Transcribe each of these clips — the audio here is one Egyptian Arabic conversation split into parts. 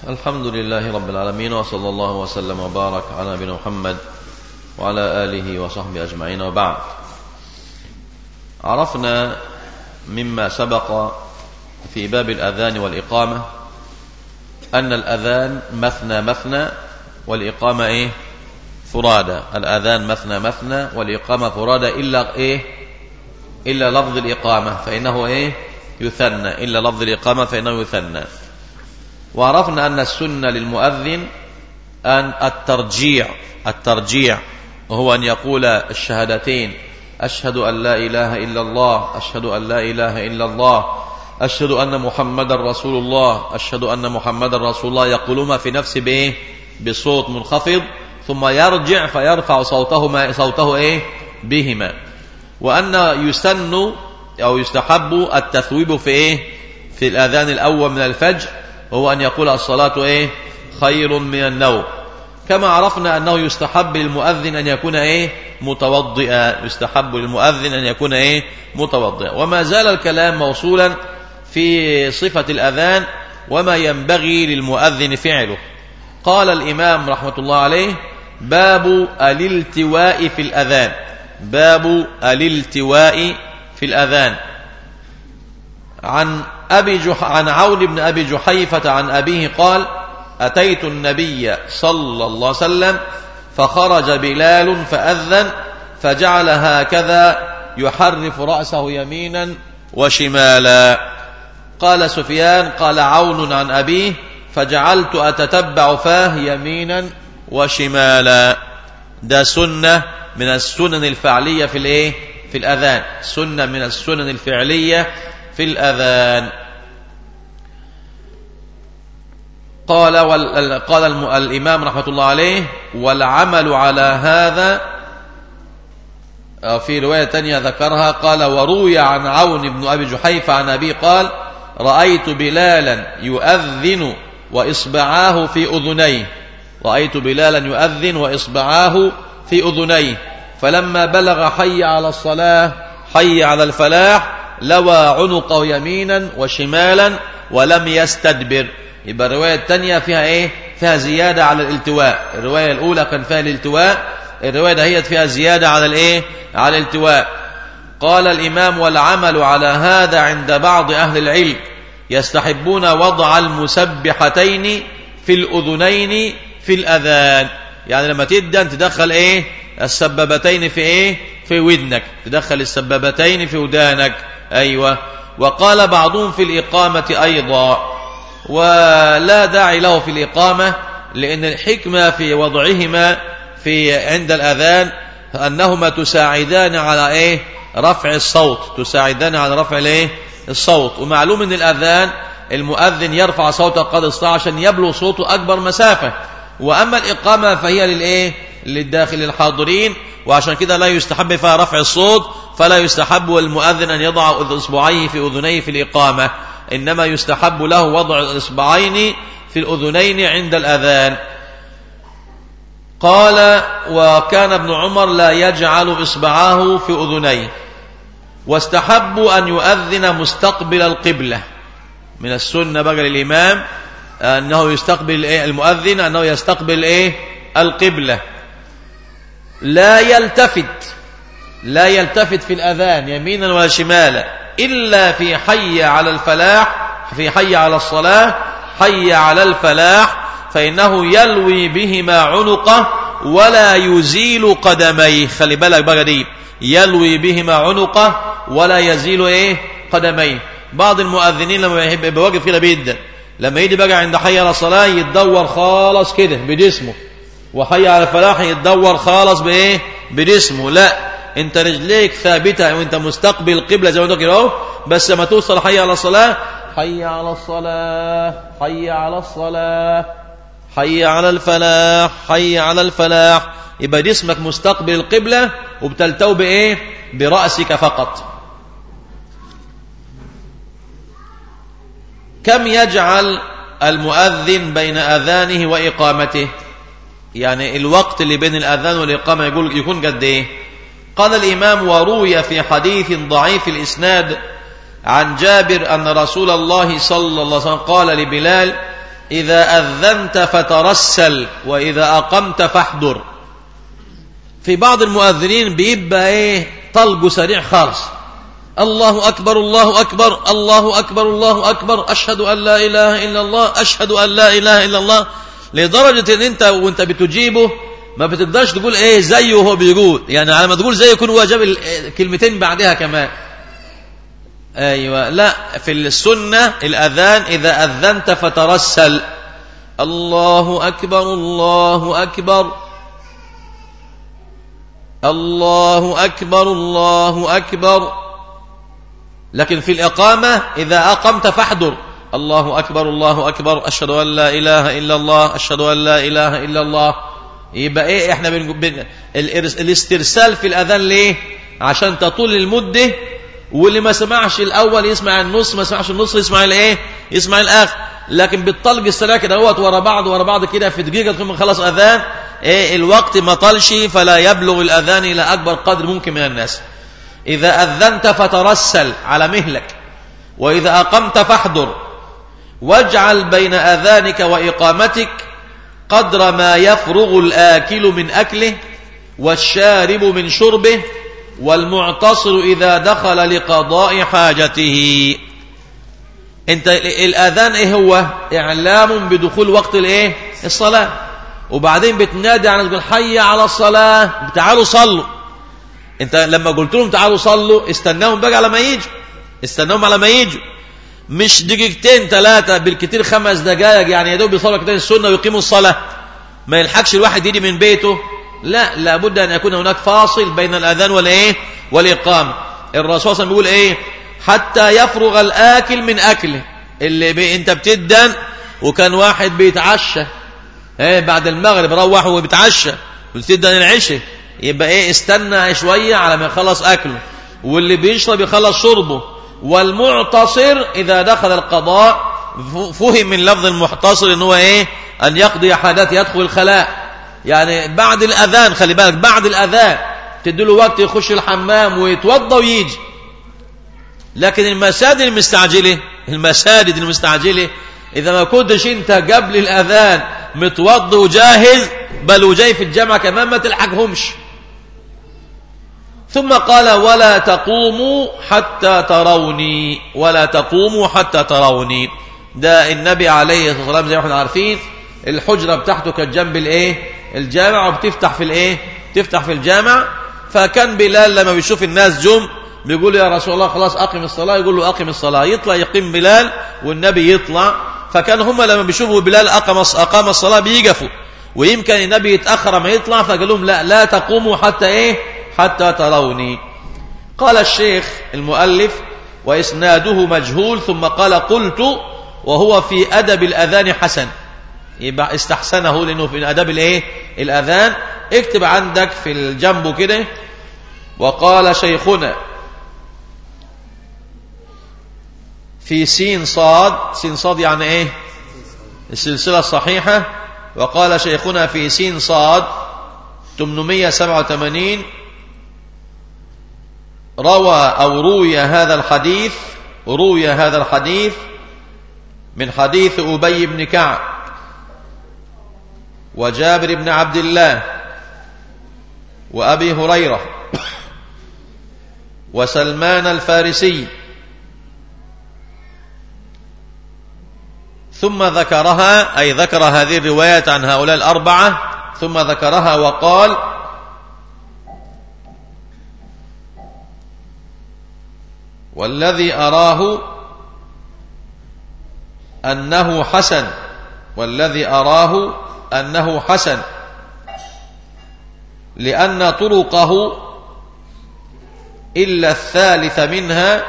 الحمد لله رب العالمين وصلى الله وسلم وبارك على نبينا محمد وعلى آله وصحبه أجمعين وبعد عرفنا مما سبق في باب الأذان والإقامة أن الأذان مثنى مثنى والإقامة إيه فرادى الأذان مثنى مثنى والإقامة فرادى إلا إيه إلا لفظ الإقامة فإنه إيه يثنى إلا لفظ الإقامة فإنه يثنى وعرفنا أن السنة للمؤذن أن الترجيع الترجيع وهو أن يقول الشهادتين أشهد أن لا إله إلا الله أشهد أن لا إله إلا الله أشهد أن محمد رسول الله أشهد أن محمد رسول الله يقولهما في نفسه بإيه بصوت منخفض ثم يرجع فيرفع صوته ما صوته إيه بهما وأن يسن أو يستحب التثويب في إيه في الأذان الأول من الفجر وهو أن يقول الصلاة إيه خير من النوم كما عرفنا أنه يستحب للمؤذن أن يكون إيه متوضئا يستحب للمؤذن أن يكون إيه متوضئا وما زال الكلام موصولا في صفة الأذان وما ينبغي للمؤذن فعله قال الإمام رحمة الله عليه باب الالتواء في الأذان باب الالتواء في الأذان عن أبي جح عن عون بن أبي جحيفة عن أبيه قال أتيت النبي صلى الله عليه وسلم فخرج بلال فأذن فجعل هكذا يحرف رأسه يمينا وشمالا قال سفيان قال عون عن أبيه فجعلت أتتبع فاه يمينا وشمالا ده سنة من السنن الفعلية في الايه في الأذان سنة من السنن الفعلية في الأذان قال وال... قال الم... الإمام رحمة الله عليه والعمل على هذا في رواية تانية ذكرها قال وروي عن عون بن أبي جحيفة عن أبي قال رأيت بلالا يؤذن وإصبعاه في أذنيه رأيت بلالا يؤذن وإصبعاه في أذنيه فلما بلغ حي على الصلاة حي على الفلاح لوى عنقه يمينا وشمالا ولم يستدبر يبقى الرواية الثانية فيها ايه فيها زيادة على الالتواء الرواية الأولى كان فيها الالتواء الرواية دهيت فيها زيادة على الايه على الالتواء قال الإمام والعمل على هذا عند بعض أهل العلم يستحبون وضع المسبحتين في الأذنين في الأذان يعني لما تدن تدخل ايه السبابتين في ايه في ودنك تدخل السبابتين في ودانك ايوه وقال بعضهم في الإقامة أيضا ولا داعي له في الإقامة لأن الحكمة في وضعهما في عند الأذان أنهما تساعدان على إيه رفع الصوت تساعدان على رفع الإيه الصوت ومعلوم أن الأذان المؤذن يرفع صوته قدر استطاع عشان يبلغ صوته أكبر مسافة وأما الإقامة فهي للإيه للداخل الحاضرين وعشان كده لا يستحب فيها رفع الصوت فلا يستحب المؤذن أن يضع إصبعيه في أذنيه في الإقامة إنما يستحب له وضع الإصبعين في الأذنين عند الأذان قال وكان ابن عمر لا يجعل إصبعاه في أذنيه واستحب أن يؤذن مستقبل القبلة من السنة بقى للإمام أنه يستقبل إيه المؤذن أنه يستقبل إيه القبلة لا يلتفت لا يلتفت في الأذان يمينا ولا شمالا إلا في حي على الفلاح في حي على الصلاة حي على الفلاح فإنه يلوي بهما عنقه ولا يزيل قدميه خلي بالك بقى دي يلوي بهما عنقه ولا يزيل ايه قدميه بعض المؤذنين لما يحب يبقى واقف كده بيدا لما يجي بقى عند حي على الصلاة يتدور خالص كده بجسمه وحي على الفلاح يتدور خالص بايه بجسمه لا انت رجليك ثابته وانت مستقبل القبله زي ما قلت كده اهو بس لما توصل حي على الصلاه حي على الصلاه حي على الصلاه حي على الفلاح حي على الفلاح يبقى جسمك مستقبل القبله وبتلتو بايه براسك فقط كم يجعل المؤذن بين اذانه واقامته يعني الوقت اللي بين الاذان والاقامه يقول يكون قد ايه قال الإمام وروي في حديث ضعيف الإسناد عن جابر أن رسول الله صلى الله عليه وسلم قال لبلال إذا أذنت فترسل وإذا أقمت فاحضر في بعض المؤذنين بيبقى ايه طلقه سريع خالص الله أكبر الله أكبر الله أكبر الله أكبر أشهد أن لا إله إلا الله أشهد أن لا إله إلا الله لدرجة أن أنت وأنت بتجيبه ما بتقدرش تقول إيه زيه وهو بيقول يعني على ما تقول زيه يكون هو جاب الكلمتين بعدها كمان أيوة لا في السنة الأذان إذا أذنت فترسل الله أكبر الله أكبر الله أكبر الله أكبر لكن في الإقامة إذا أقمت فاحضر الله أكبر الله أكبر أشهد أن لا إله إلا الله أشهد أن لا إله إلا الله يبقى إيه إحنا بن... بن... الاسترسال في الأذان ليه عشان تطول المدة واللي ما سمعش الأول يسمع النص ما سمعش النص يسمع الإيه يسمع الآخر لكن بالطلق السلاة كده هو ورا بعض ورا بعض كده في دقيقة ثم خلص أذان إيه الوقت ما طالش فلا يبلغ الأذان إلى أكبر قدر ممكن من الناس إذا أذنت فترسل على مهلك وإذا أقمت فاحضر واجعل بين أذانك وإقامتك قدر ما يفرغ الآكل من أكله والشارب من شربه والمعتصر إذا دخل لقضاء حاجته انت الأذان ايه هو إعلام بدخول وقت الايه الصلاة وبعدين بتنادي على تقول حي على الصلاة تعالوا صلوا انت لما قلت لهم تعالوا صلوا استناهم بقى على ما يجوا استناهم على ما يجوا مش دقيقتين ثلاثة بالكثير خمس دقائق يعني يا دوب يصلوا كتير السنة ويقيموا الصلاة ما يلحقش الواحد يجي من بيته لا لابد أن يكون هناك فاصل بين الأذان والإيه والإقامة الرسول صلى الله عليه وسلم بيقول إيه حتى يفرغ الآكل من أكله اللي بي انت بتدن وكان واحد بيتعشى ايه بعد المغرب روح وبيتعشى بتدن العشاء يبقى ايه استنى شوية على ما يخلص أكله واللي بيشرب يخلص شربه والمعتصر إذا دخل القضاء فهم من لفظ المحتصر ان هو ايه ان يقضي حاجات يدخل الخلاء يعني بعد الاذان خلي بالك بعد الاذان تديله وقت يخش الحمام ويتوضى ويجي لكن المساجد المستعجله المساجد المستعجله اذا ما كنتش انت قبل الاذان متوضى وجاهز بل وجاي في الجامعه كمان ما تلحقهمش ثم قال ولا تقوموا حتى تروني ولا تقوموا حتى تروني ده النبي عليه الصلاه والسلام زي ما احنا عارفين الحجره بتاعته كانت جنب الايه الجامع وبتفتح في الايه تفتح في الجامع فكان بلال لما بيشوف الناس جم بيقول يا رسول الله خلاص اقم الصلاه يقول له اقم الصلاه يطلع يقيم بلال والنبي يطلع فكان هم لما بيشوفوا بلال اقام اقام الصلاه بيقفوا ويمكن النبي يتاخر ما يطلع فقال لهم لا لا تقوموا حتى ايه حتى تروني قال الشيخ المؤلف واسناده مجهول ثم قال قلت وهو في ادب الاذان حسن يبقى استحسنه لانه في اداب الايه الاذان اكتب عندك في الجنب كده وقال شيخنا في سين صاد سين صاد يعني ايه السلسلة الصحيحة وقال شيخنا في سين صاد 887 روى أو روي هذا الحديث روي هذا الحديث من حديث أبي بن كعب وجابر بن عبد الله وأبي هريرة وسلمان الفارسي ثم ذكرها أي ذكر هذه الروايات عن هؤلاء الأربعة ثم ذكرها وقال والذي أراه أنه حسن والذي أراه أنه حسن لأن طرقه إلا الثالث منها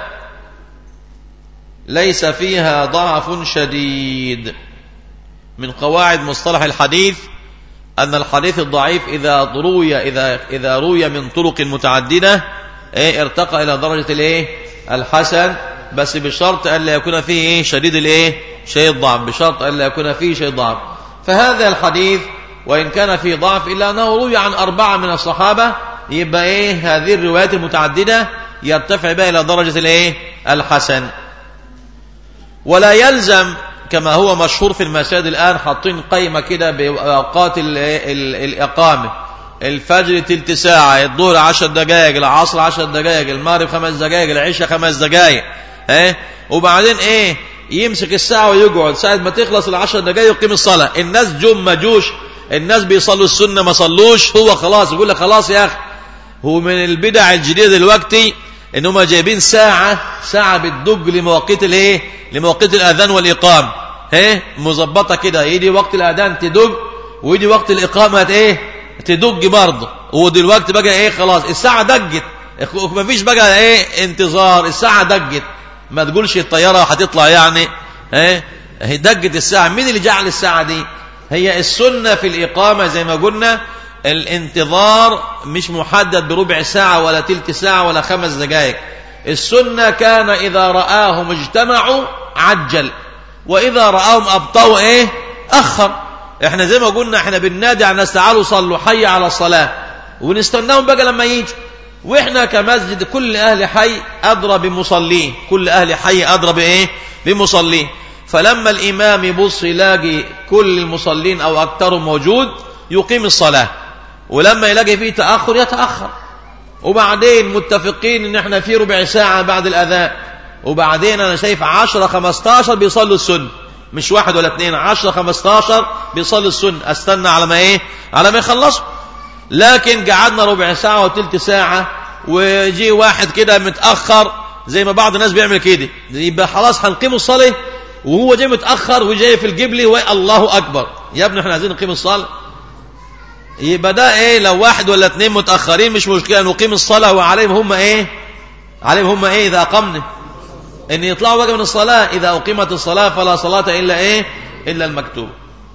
ليس فيها ضعف شديد من قواعد مصطلح الحديث أن الحديث الضعيف إذا روي إذا إذا روي من طرق متعددة إيه ارتقى إلى درجة الإيه الحسن بس بشرط أن لا يكون فيه إيه شديد الإيه شيء ضعف بشرط أن لا يكون فيه شيء ضعف فهذا الحديث وإن كان فيه ضعف إلا أنه روي عن أربعة من الصحابة يبقى إيه هذه الروايات المتعددة يرتفع بها إلى درجة الإيه الحسن ولا يلزم كما هو مشهور في المساجد الآن حاطين قايمة كده بأوقات ال- ال- الإقامة الفجر تلت ساعة الظهر عشر دقائق العصر عشر دقائق المغرب خمس دقائق العشاء خمس دقائق ايه وبعدين ايه يمسك الساعة ويقعد ساعة ما تخلص العشر دقائق يقيم الصلاة الناس جم ما جوش الناس بيصلوا السنة ما صلوش هو خلاص يقول لك خلاص يا أخي هو من البدع الجديدة دلوقتي ان هم جايبين ساعة ساعة بتدق لمواقيت الايه لمواقيت الاذان والاقام ايه مظبطة كده يجي وقت الاذان تدق ويجي وقت الاقامة ايه تدق برضه ودلوقتي بقى ايه خلاص الساعة دقت مفيش بقى ايه انتظار الساعة دقت ما تقولش الطيارة هتطلع يعني ايه هي دقت الساعة مين اللي جعل الساعة دي هي السنة في الإقامة زي ما قلنا الانتظار مش محدد بربع ساعة ولا تلت ساعة ولا خمس دقائق السنة كان إذا رآهم اجتمعوا عجل وإذا رآهم أبطوا إيه أخر إحنا زي ما قلنا إحنا بننادي على الناس تعالوا صلوا حي على الصلاة ونستناهم بقى لما يجي وإحنا كمسجد كل أهل حي أدرى بمصليه كل أهل حي أدرى بإيه بمصليه فلما الإمام يبص يلاقي كل المصلين أو أكثرهم موجود يقيم الصلاة ولما يلاقي فيه تأخر يتأخر وبعدين متفقين ان احنا في ربع ساعة بعد الأذان وبعدين أنا شايف عشرة خمستاشر بيصلوا السنة مش واحد ولا اثنين عشرة خمستاشر بيصلوا السنة استنى على ما ايه على ما يخلصوا لكن قعدنا ربع ساعة وتلت ساعة ويجي واحد كده متأخر زي ما بعض الناس بيعمل كده يبقى خلاص هنقيم الصلاة وهو جاي متأخر وجاي في الجبلي والله أكبر يا ابني احنا عايزين نقيم الصلاة يبقى ده ايه لو واحد ولا اثنين متأخرين مش مشكلة نقيم الصلاة وعليهم هم ايه عليهم هم ايه إذا أقمنا ان يطلعوا بقى من الصلاة إذا أقيمت الصلاة فلا صلاة إلا ايه إلا المكتوب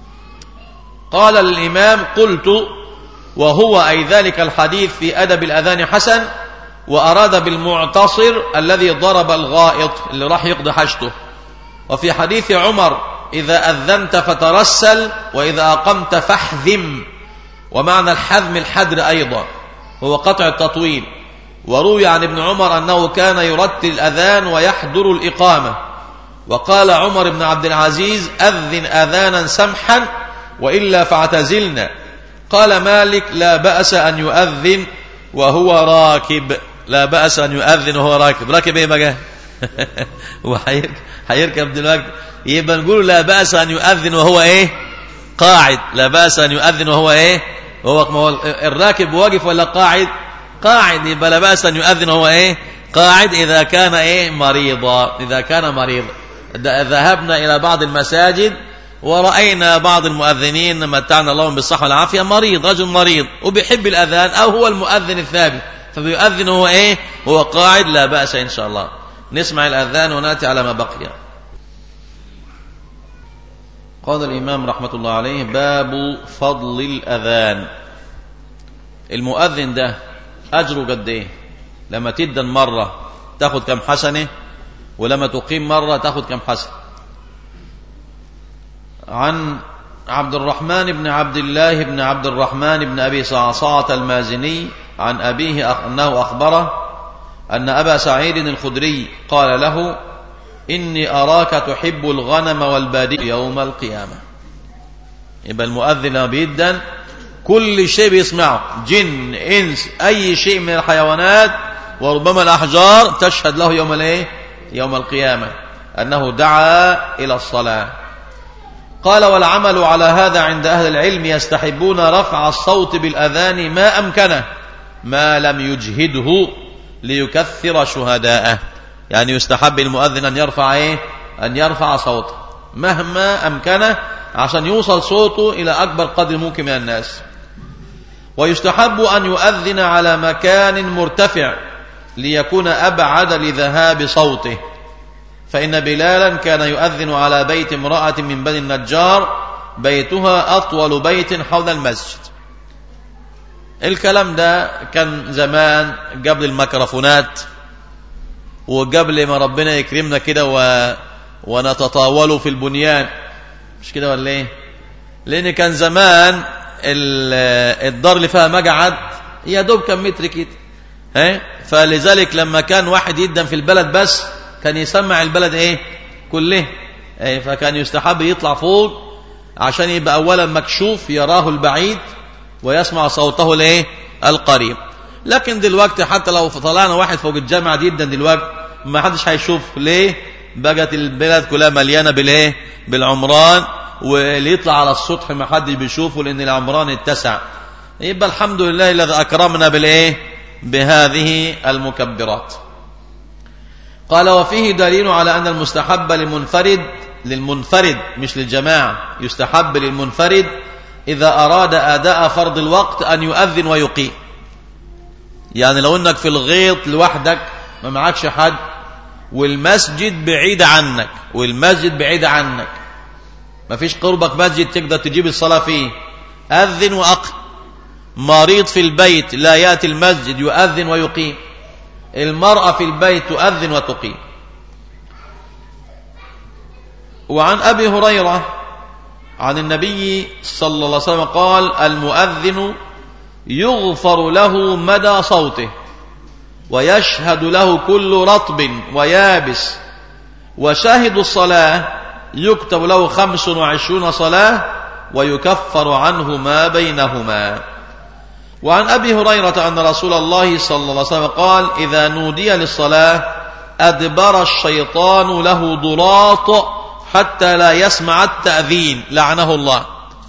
قال للإمام قلت وهو أي ذلك الحديث في أدب الأذان حسن وأراد بالمعتصر الذي ضرب الغائط اللي راح يقضي حاجته وفي حديث عمر إذا أذنت فترسل وإذا أقمت فاحذم ومعنى الحذم الحدر أيضا هو قطع التطويل وروي عن ابن عمر أنه كان يرتل الأذان ويحضر الإقامة وقال عمر بن عبد العزيز أذن أذانا سمحا وإلا فاعتزلنا قال مالك لا بأس أن يؤذن وهو راكب لا بأس أن يؤذن وهو راكب راكب ايه بقى هو هيركب دلوقتي يبقى نقول لا بأس أن يؤذن وهو ايه قاعد لا بأس أن يؤذن وهو ايه هو ما هو الراكب واقف ولا قاعد قاعد يبقى لا بأس أن يؤذن وهو ايه قاعد إذا كان ايه مريضا إذا كان مريضا ذهبنا إلى بعض المساجد ورأينا بعض المؤذنين متعنا اللهم بالصحة والعافية مريض رجل مريض وبيحب الأذان أو هو المؤذن الثابت فبيؤذن هو إيه هو قاعد لا بأس إن شاء الله نسمع الأذان ونأتي على ما بقي قال الإمام رحمة الله عليه باب فضل الأذان المؤذن ده أجره قد إيه لما تدن مرة تاخد كم حسنة ولما تقيم مرة تاخد كم حسنة عن عبد الرحمن بن عبد الله بن عبد الرحمن بن أبي صعصعة المازني عن أبيه أنه أخبره أن أبا سعيد الخدري قال له إني أراك تحب الغنم والبادية يوم القيامة يبقى المؤذن لما بيدن كل شيء بيسمعه جن إنس أي شيء من الحيوانات وربما الأحجار تشهد له يوم الايه يوم القيامة أنه دعا إلى الصلاة قال والعمل على هذا عند أهل العلم يستحبون رفع الصوت بالأذان ما أمكنه ما لم يجهده ليكثر شهداءه يعني يستحب المؤذن أن يرفع إيه؟ أن يرفع صوته مهما أمكنه عشان يوصل صوته إلى أكبر قدر ممكن من الناس ويستحب أن يؤذن على مكان مرتفع ليكون أبعد لذهاب صوته فإن بلالا كان يؤذن على بيت امرأة من بني النجار بيتها أطول بيت حول المسجد الكلام ده كان زمان قبل الميكروفونات وقبل ما ربنا يكرمنا كده و... ونتطاول في البنيان مش كده ولا ايه لان كان زمان الدار اللي فيها مقعد يا دوب كم متر كده ها فلذلك لما كان واحد يدن في البلد بس كان يسمع البلد ايه كله إيه، فكان يستحب يطلع فوق عشان يبقى أولا مكشوف يراه البعيد ويسمع صوته الايه القريب لكن دلوقتي حتى لو طلعنا واحد فوق الجامعة جدا دلوقتي ما حدش هيشوف ليه بقت البلد كلها مليانة بالايه بالعمران واللي يطلع على السطح ما حدش بيشوفه لان العمران اتسع يبقى الحمد لله الذي اكرمنا بالايه بهذه المكبرات قال وفيه دليل على ان المستحب للمنفرد للمنفرد مش للجماعة يستحب للمنفرد إذا أراد أداء فرض الوقت أن يؤذن ويقيم يعني لو أنك في الغيط لوحدك ما معكش حد والمسجد بعيد عنك والمسجد بعيد عنك ما فيش قربك مسجد تقدر تجيب الصلاة فيه أذن وأقم مريض في البيت لا يأتي المسجد يؤذن ويقيم المرأة في البيت تؤذن وتقيم وعن أبي هريرة عن النبي صلى الله عليه وسلم قال المؤذن يغفر له مدى صوته ويشهد له كل رطب ويابس وشاهد الصلاة يكتب له خمس وعشرون صلاة ويكفر عنه ما بينهما وعن أبي هريرة أن رسول الله صلى الله عليه وسلم قال إذا نودي للصلاة أدبر الشيطان له ضراط حتى لا يسمع التأذين لعنه الله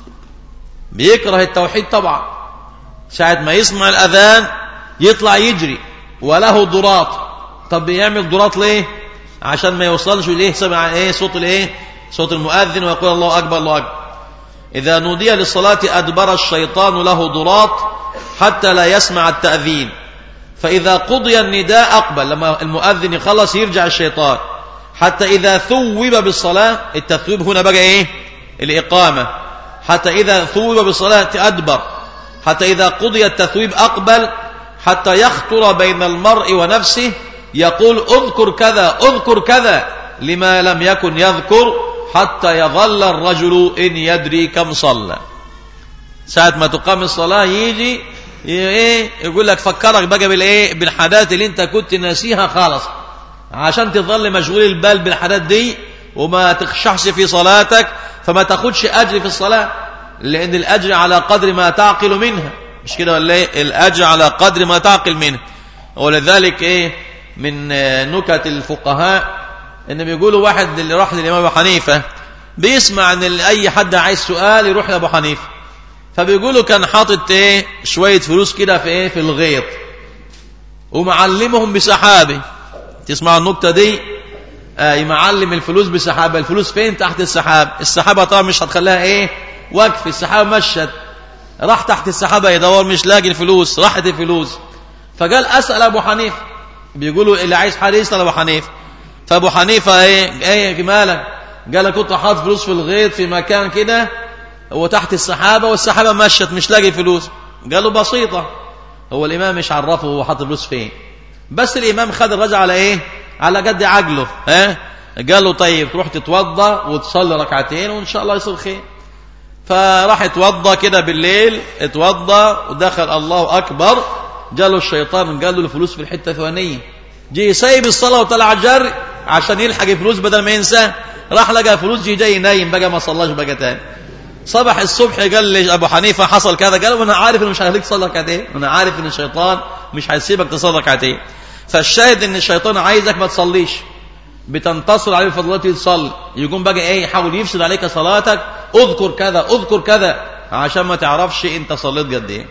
بيكره التوحيد طبعا ساعة ما يسمع الأذان يطلع يجري وله ضراط طب بيعمل ضراط ليه عشان ما يوصلش ليه سمع ايه صوت الايه صوت المؤذن ويقول الله أكبر الله أكبر إذا نودي للصلاة أدبر الشيطان له ضراط حتى لا يسمع التأذين فإذا قضي النداء أقبل لما المؤذن يخلص يرجع الشيطان حتى إذا ثوب بالصلاة التثويب هنا بقى إيه الإقامة حتى إذا ثوب بالصلاة أدبر حتى إذا قضي التثويب أقبل حتى يخطر بين المرء ونفسه يقول اذكر كذا اذكر كذا لما لم يكن يذكر حتى يظل الرجل إن يدري كم صلى ساعة ما تقام الصلاة يجي ايه يقول لك فكرك بقى بالايه بالحاجات اللي انت كنت ناسيها خالص عشان تظل مشغول البال بالحاجات دي وما تخشعش في صلاتك فما تاخدش أجر في الصلاة لأن الأجر على قدر ما تعقل منها مش كده ولا ايه الأجر على قدر ما تعقل منها ولذلك ايه من نكت الفقهاء ان بيقولوا واحد اللي راح للإمام أبو حنيفة بيسمع ان اي حد عايز سؤال يروح لأبو حنيفة فبيقولوا كان حاطط ايه شوية فلوس كده في ايه في الغيط ومعلمهم بسحابه تسمع النكتة دي آه معلم الفلوس بسحابة الفلوس فين تحت السحاب السحابة طبعا مش هتخليها ايه وقف السحابة مشت راح تحت السحابة يدور مش لاقي الفلوس راحت الفلوس فقال أسأل أبو حنيفة بيقولوا اللي عايز حد يسأل أبو حنيفة فأبو حنيفة ايه ايه مالك قال كنت حاطط فلوس في الغيط في مكان كده وتحت السحابة والسحابة مشت مش لاقي فلوس قالوا بسيطة هو الإمام مش عرفه هو حاطط فلوس فين بس الإمام خد الرجل على إيه على قد عقله ها قال له طيب تروح تتوضى وتصلي ركعتين وإن شاء الله يصير خير فراح اتوضى كده بالليل اتوضى ودخل الله أكبر جاله الشيطان قال له الفلوس في الحتة الثانية جي سايب الصلاة وطلع جري عشان يلحق الفلوس بدل ما ينسى راح لقى فلوس جي جاي نايم بقى ما صلاش بقى تاني صبح الصبح قال لي ابو حنيفه حصل كذا قال وانا عارف انه مش هيخليك تصلي ركعتين وانا عارف ان الشيطان مش هيسيبك تصلي ركعتين فالشاهد ان الشيطان عايزك ما تصليش بتنتصر عليه بفضلته تصلي يقوم بقى ايه يحاول يفسد عليك صلاتك اذكر كذا اذكر كذا عشان ما تعرفش انت صليت قد ايه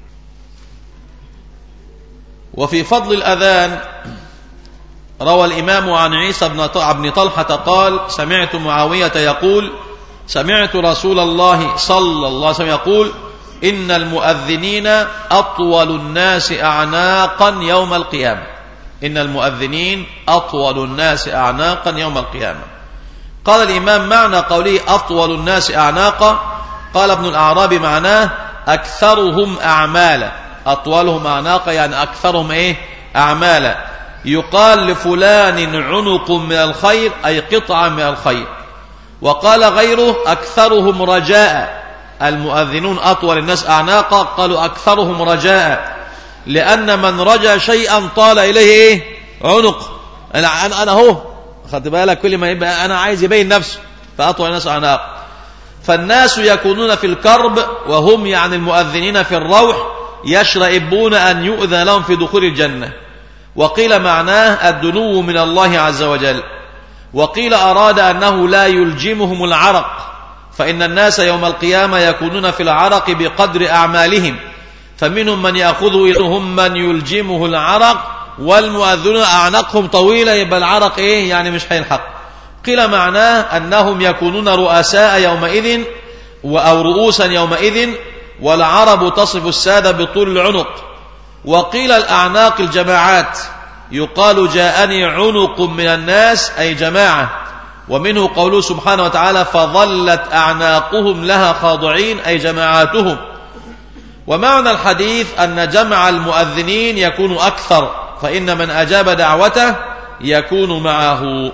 وفي فضل الاذان روى الامام عن عيسى بن طلحه قال سمعت معاويه يقول سمعت رسول الله صلى الله عليه وسلم يقول إن المؤذنين أطول الناس أعناقا يوم القيامة إن المؤذنين أطول الناس أعناقا يوم القيامة قال الإمام معنى قوله أطول الناس أعناقا قال ابن الأعرابي معناه أكثرهم أعمالا أطولهم أعناقا يعني أكثرهم إيه أعمالا يقال لفلان عنق من الخير أي قطعة من الخير وقال غيره أكثرهم رجاء المؤذنون أطول الناس أعناقا قالوا أكثرهم رجاء لأن من رجا شيئا طال إليه إيه؟ عنق أنا أنا هو خدت بالك كل ما يبقى انا عايز يبين نفسه فاطوى الناس اعناق فالناس يكونون في الكرب وهم يعني المؤذنين في الروح يشرئبون ان يؤذن لهم في دخول الجنه وقيل معناه الدنو من الله عز وجل وقيل اراد انه لا يلجمهم العرق فان الناس يوم القيامه يكونون في العرق بقدر اعمالهم فمنهم من ياخذه اليهم من يلجمه العرق والمؤذنون أعناقهم طويلة يبقى العرق إيه يعني مش هيلحق قيل معناه أنهم يكونون رؤساء يومئذ أو رؤوسا يومئذ والعرب تصف السادة بطول العنق وقيل الأعناق الجماعات يقال جاءني عنق من الناس أي جماعة ومنه قوله سبحانه وتعالى فظلت أعناقهم لها خاضعين أي جماعاتهم ومعنى الحديث أن جمع المؤذنين يكون أكثر فإن من أجاب دعوته يكون معه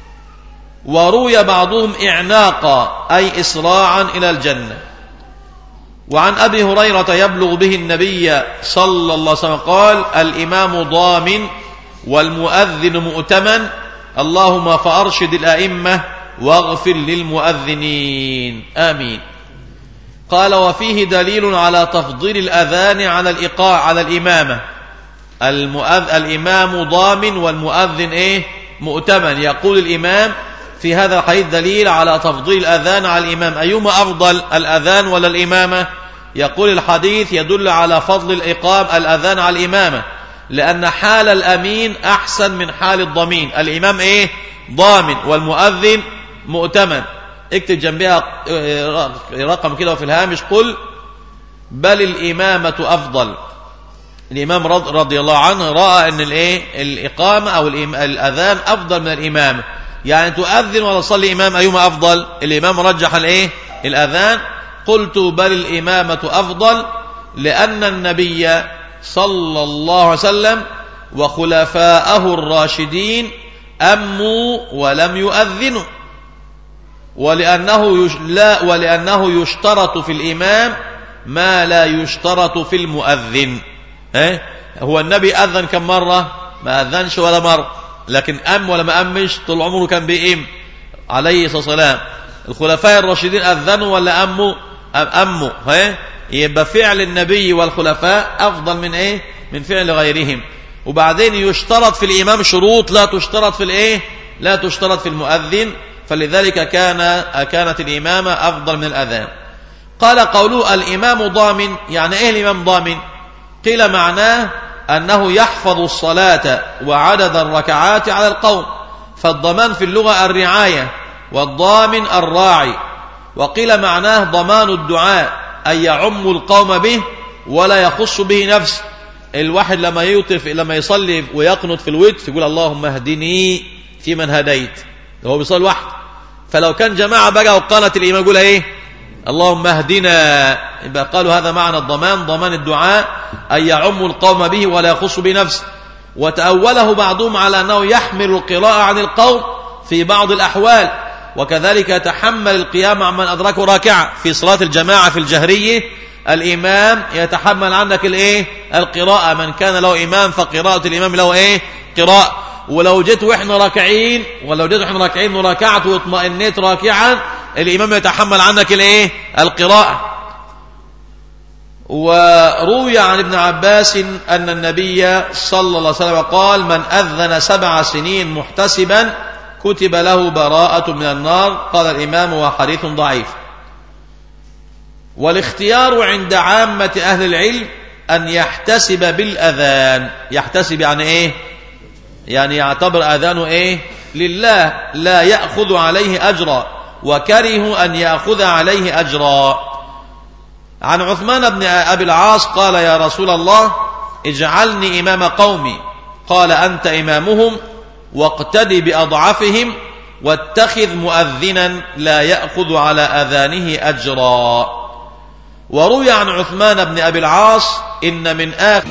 وروي بعضهم إعناقا أي إسراعا إلى الجنة وعن أبي هريرة يبلغ به النبي صلى الله عليه وسلم قال الإمام ضامن والمؤذن مؤتمن اللهم فأرشد الأئمة واغفر للمؤذنين آمين قال وفيه دليل على تفضيل الأذان على الإيقاع على الإمامة المؤذ... الإمام ضامن والمؤذن إيه مؤتمن يقول الإمام في هذا الحديث دليل على تفضيل الأذان على الإمام أيما أفضل الأذان ولا الإمامة يقول الحديث يدل على فضل الإقام الأذان على الإمامة لأن حال الأمين أحسن من حال الضمين الإمام إيه ضامن والمؤذن مؤتمن اكتب جنبها رقم كده وفي الهامش قل بل الإمامة أفضل الإمام رضي الله عنه رأى أن الإيه الإقامة أو الأذان أفضل من الإمامة يعني تؤذن ولا تصلي إمام أيهما أفضل الإمام رجح الإيه الأذان قلت بل الإمامة أفضل لأن النبي صلى الله عليه وسلم وخلفاءه الراشدين أموا ولم يؤذنوا ولأنه يش... لا ولأنه يشترط في الإمام ما لا يشترط في المؤذن ايه هو النبي أذن كم مرة ما أذنش ولا مرة لكن أم ولا ما أمش طول عمره كان بيئم عليه الصلاة والسلام الخلفاء الراشدين أذنوا ولا أموا أموا ايه يبقى فعل النبي والخلفاء أفضل من إيه من فعل غيرهم وبعدين يشترط في الإمام شروط لا تشترط في الإيه لا تشترط في المؤذن فلذلك كان كانت الإمامة أفضل من الأذان قال قوله الإمام ضامن يعني إيه الإمام ضامن قيل معناه أنه يحفظ الصلاة وعدد الركعات على القوم فالضمان في اللغة الرعاية والضامن الراعي وقيل معناه ضمان الدعاء أن يعم القوم به ولا يخص به نفسه الواحد لما يوطف لما يصلي ويقنط في الوتر يقول اللهم اهدني في من هديت هو بيصلي لوحده فلو كان جماعة بقى وقالت الإمام يقول ايه اللهم اهدنا يبقى قالوا هذا معنى الضمان ضمان الدعاء أن يعم القوم به ولا يخص بنفسه وتأوله بعضهم على أنه يحمل القراءة عن القوم في بعض الأحوال وكذلك يتحمل القيام عن من أدركه راكعة في صلاة الجماعة في الجهرية الإمام يتحمل عنك الإيه القراءة من كان له إمام فقراءة الإمام له إيه قراءة ولو جيت وإحنا راكعين ولو جيت وإحنا راكعين وركعت واطمئنيت راكعا الإمام يتحمل عنك الإيه القراءة وروي عن ابن عباس أن النبي صلى الله عليه وسلم قال من أذن سبع سنين محتسبا كتب له براءة من النار قال الإمام وحديث ضعيف والاختيار عند عامة أهل العلم أن يحتسب بالأذان يحتسب يعني إيه يعني يعتبر أذانه إيه لله لا يأخذ عليه أجرا وكرهوا أن يأخذ عليه أجرا عن عثمان بن أبي العاص قال يا رسول الله اجعلني إمام قومي قال أنت إمامهم واقتدي بأضعفهم واتخذ مؤذنا لا يأخذ على أذانه أجرا وروي عن عثمان بن أبي العاص إن من آخر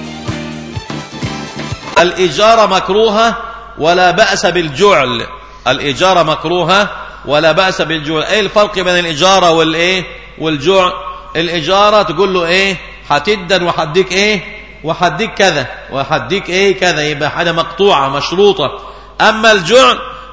الإجارة مكروهة ولا بأس بالجعل الإجارة مكروهة ولا بأس بالجعل ايه الفرق بين الإجارة والإيه والجعل الإجارة تقول له إيه هتدن وحديك إيه وحديك كذا وحديك إيه كذا يبقى حاجة مقطوعة مشروطة أما الجعل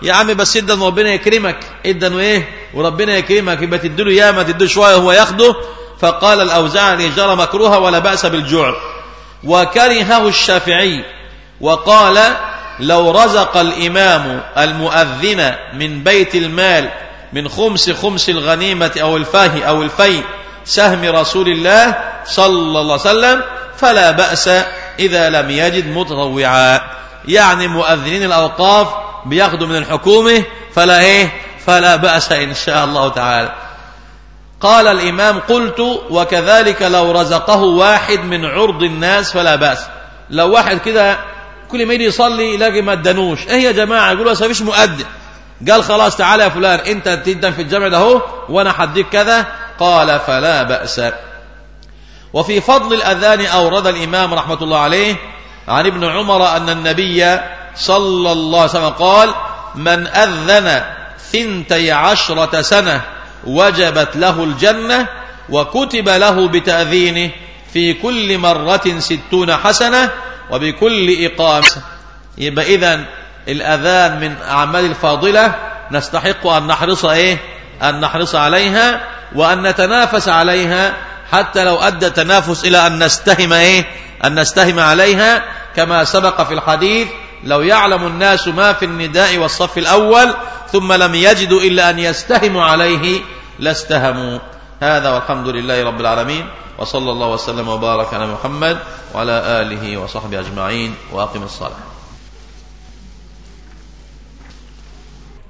يا عم بس ادن وربنا يكرمك ادن وايه وربنا يكرمك يبقى تديله ياما تديله شويه هو ياخده فقال الاوزاعي جرى مكروها ولا باس بالجوع وكرهه الشافعي وقال لو رزق الامام المؤذن من بيت المال من خمس خمس الغنيمه او الفاه او الفي سهم رسول الله صلى الله عليه وسلم فلا باس اذا لم يجد متطوعا يعني مؤذنين الاوقاف بياخدوا من الحكومه فلا ايه فلا باس ان شاء الله تعالى قال الإمام قلت وكذلك لو رزقه واحد من عرض الناس فلا بأس لو واحد كده كل ما يجي يصلي يلاقي ما ادانوش ايه يا جماعة يقولوا بس مفيش مؤذن قال خلاص تعالى يا فلان انت تدن في الجامع ده اهو وانا هديك كذا قال فلا بأس وفي فضل الأذان أورد الإمام رحمة الله عليه عن ابن عمر أن النبي صلى الله عليه وسلم قال من أذن ثنتي عشرة سنة وجبت له الجنة وكتب له بتأذينه في كل مرة ستون حسنة وبكل إقامة يبقى إذن الأذان من أعمال الفاضلة نستحق أن نحرص إيه أن نحرص عليها وأن نتنافس عليها حتى لو أدى التنافس إلى أن نستهم إيه أن نستهم عليها كما سبق في الحديث لو يعلم الناس ما في النداء والصف الأول ثم لم يجدوا إلا أن يستهموا عليه لاستهموا هذا والحمد لله رب العالمين وصلى الله وسلم وبارك على محمد وعلى آله وصحبه أجمعين وأقم الصلاة